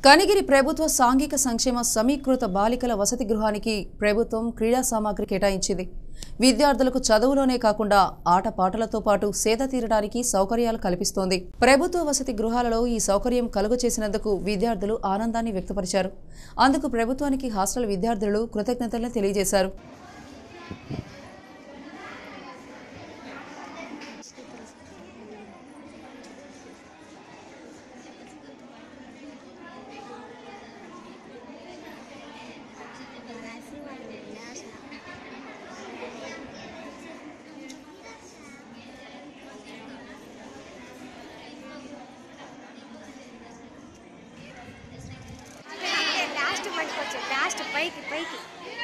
కనిగిరి ప్రభుత్వ సాంఘిక సంక్షేమ సమీకృత బాలికల వసతి గృహానికి ప్రభుత్వం క్రీడా సామాగ్రి కేటాయించింది విద్యార్థులకు చదువులోనే కాకుండా ఆటపాటలతో పాటు సేద తీరడానికి సౌకర్యాలు కల్పిస్తోంది ప్రభుత్వ వసతి గృహాలలో ఈ సౌకర్యం కలుగు చేసినందుకు విద్యార్థులు ఆనందాన్ని వ్యక్తపరిచారు అందుకు ప్రభుత్వానికి హాస్టల్ విద్యార్థులు కృతజ్ఞతలు తెలియజేశారు లాస్ట్ మటుకు వచ్చాడు లాస్ట్ పైకి పైకి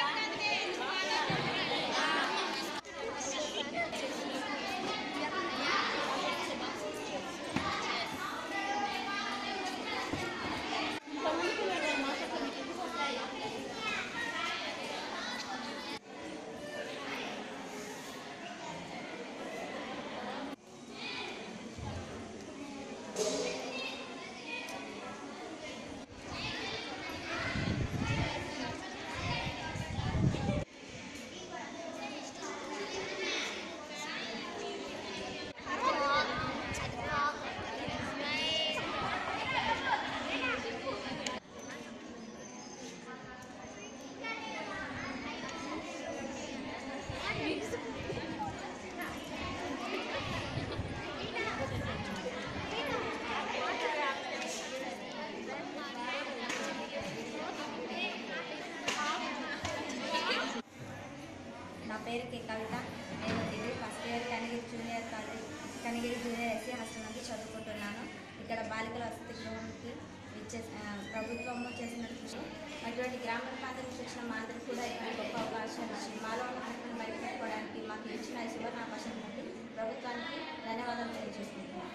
నా పేరు కే కవిత నేను degree first year Kanigiri junior college Kanigiri junior SC hostel నుంచి చదువుకుంటున్నాను ఇక్కడ బాలికల వసతి గృహానికి ఇచ్చే ఆ, ప్రభుత్వము చేసిన కృషి అటువంటి గ్రామీణ ప్రాంతానికి శిక్షణ మా అందరికీ కూడా ఇక్కడ గొప్ప అవకాశం ఇచ్చింది మాలో ఉన్న హక్కును బయటపెట్టుకోవడానికి మాకు ఇచ్చిన ఈ సువర్ణ అవకాశం బట్టి ప్రభుత్వానికి ధన్యవాదాలు తెలియజేసుకుంటున్నాను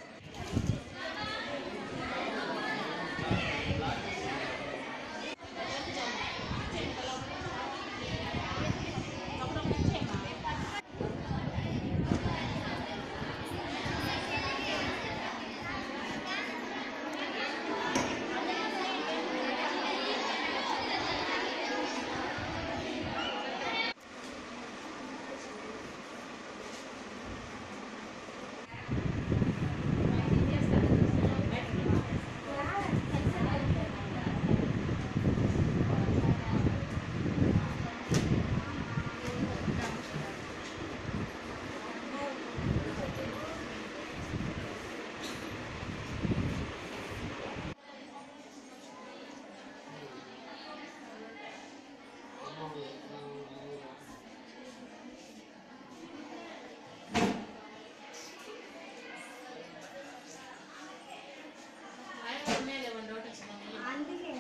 అందుకే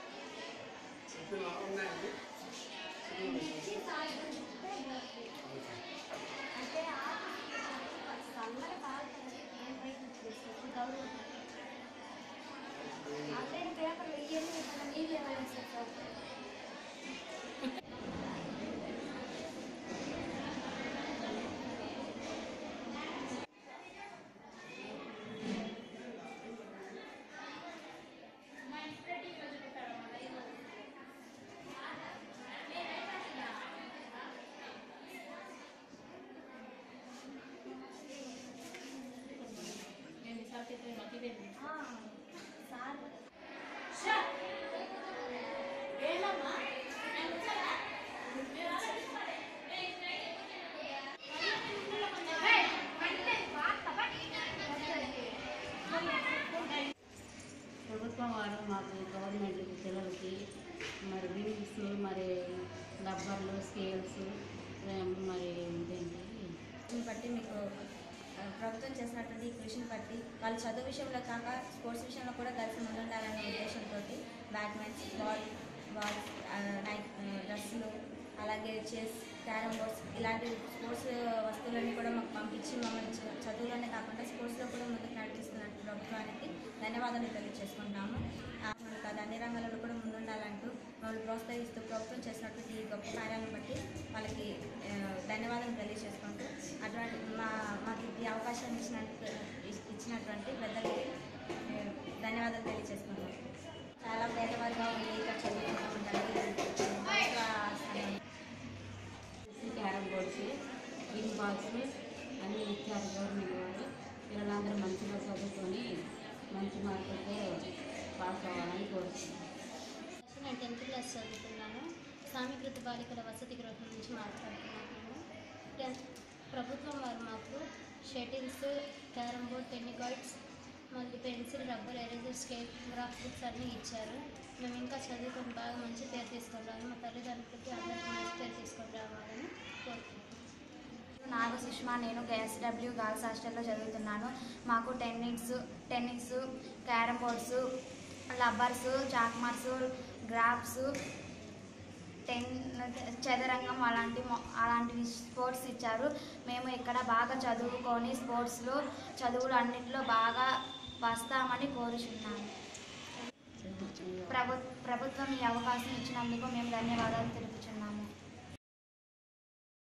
అంటే సమ్మర్ బాగా ఏం బయట తీసుకొచ్చి గౌరవం అదే పేపర్ వెయ్యాలి కదా నీళ్ళు ఏమైనా సార్ సార్ ప్రభుత్వం వారు మాకు గవర్నమెంట్ పిల్లలకి మరి వింగ్స్ మరి రబ్బర్లు స్కేల్స్ మరి ఇదేంటి దీన్ని బట్టి మీకు ఆ, ప్రభుత్వం చేసినటువంటి ఈ కృషిని బట్టి వాళ్ళు చదువు విషయంలో కాక స్పోర్ట్స్ విషయంలో కూడా కలిసి ముందుండాలనే ఉద్దేశంతో బ్యాట్మెన్స్ బాల్ బాల్స్ ఆ, నైట్ ఆ, డ్రెస్సులు అలాగే చెస్ క్యారమ్ బోర్డ్స్ ఇలాంటి స్పోర్ట్స్ వస్తువులన్నీ కూడా మాకు పంపించి మమ్మల్ని చ- చదువులోనే కాకుండా స్పోర్ట్స్లో కూడా ముందుకు నడిపిస్తున్న ప్రభుత్వానికి ధన్యవాదాలు తెలియజేసుకుంటున్నాము ఆ, మనకు అది అన్ని రంగాలలో కూడా ముందుండాలంటూ మమ్మల్ని ప్రోత్సహిస్తూ ప్రభుత్వం చేసినటువంటి ఈ గొప్ప కార్యాలను బట్టి వాళ్ళకి ఆ, ధన్యవాదాలు తెలియజేసుకుంటూ అటువంటి మా మాకు ఈ అవకాశం ఇచ్చినందుకు ఇచ్చినటువంటి పెద్దలకి ఆ, ధన్యవాదాలు తెలియజేసుకుంటాం నేను టెన్త్ క్లాస్ చదువుతున్నాను సామీకృత బాలికల వసతి గృహం నుంచి మాట్లాడుతున్నాను నేను టెన్త్ ప్రభుత్వం వారు మాకు షటిల్స్ క్యారమ్ బోర్డ్ టెన్నికాయిడ్స్ మళ్ళీ pencil rubber eraser scale graph books అన్నీ ఇచ్చారు మేము ఇంకా చదువుకొని బాగా మంచి పేరు తీసుకొని రావాలి మా తల్లిదండ్రులకి అందరికీ మంచి పేరు తీసుకొని రావాలని కోరుకుంటున్నాను నాగ సుష్మా నేను ఎస్డబ్ల్యూ గర్ల్స్ హాస్టల్లో చదువుతున్నాను మాకు టెన్నిక్స్ టెన్నిక్స్ క్యారమ్ బోర్డ్స్ లబ్బర్స్ చాక్మార్స్ గ్రాఫ్స్ టెన్ చదరంగం అలాంటి మొ- అలాంటి స్పోర్ట్స్ ఇచ్చారు మేము ఇక్కడ బాగా చదువుకొని స్పోర్ట్స్లో చదువులు అన్నింటిలో బాగా వస్తామని కోరుచున్నాను ప్రభు ప్రభుత్వం ఈ అవకాశం ఇచ్చినందుకు మేము ధన్యవాదాలు తెలుపుచున్నాము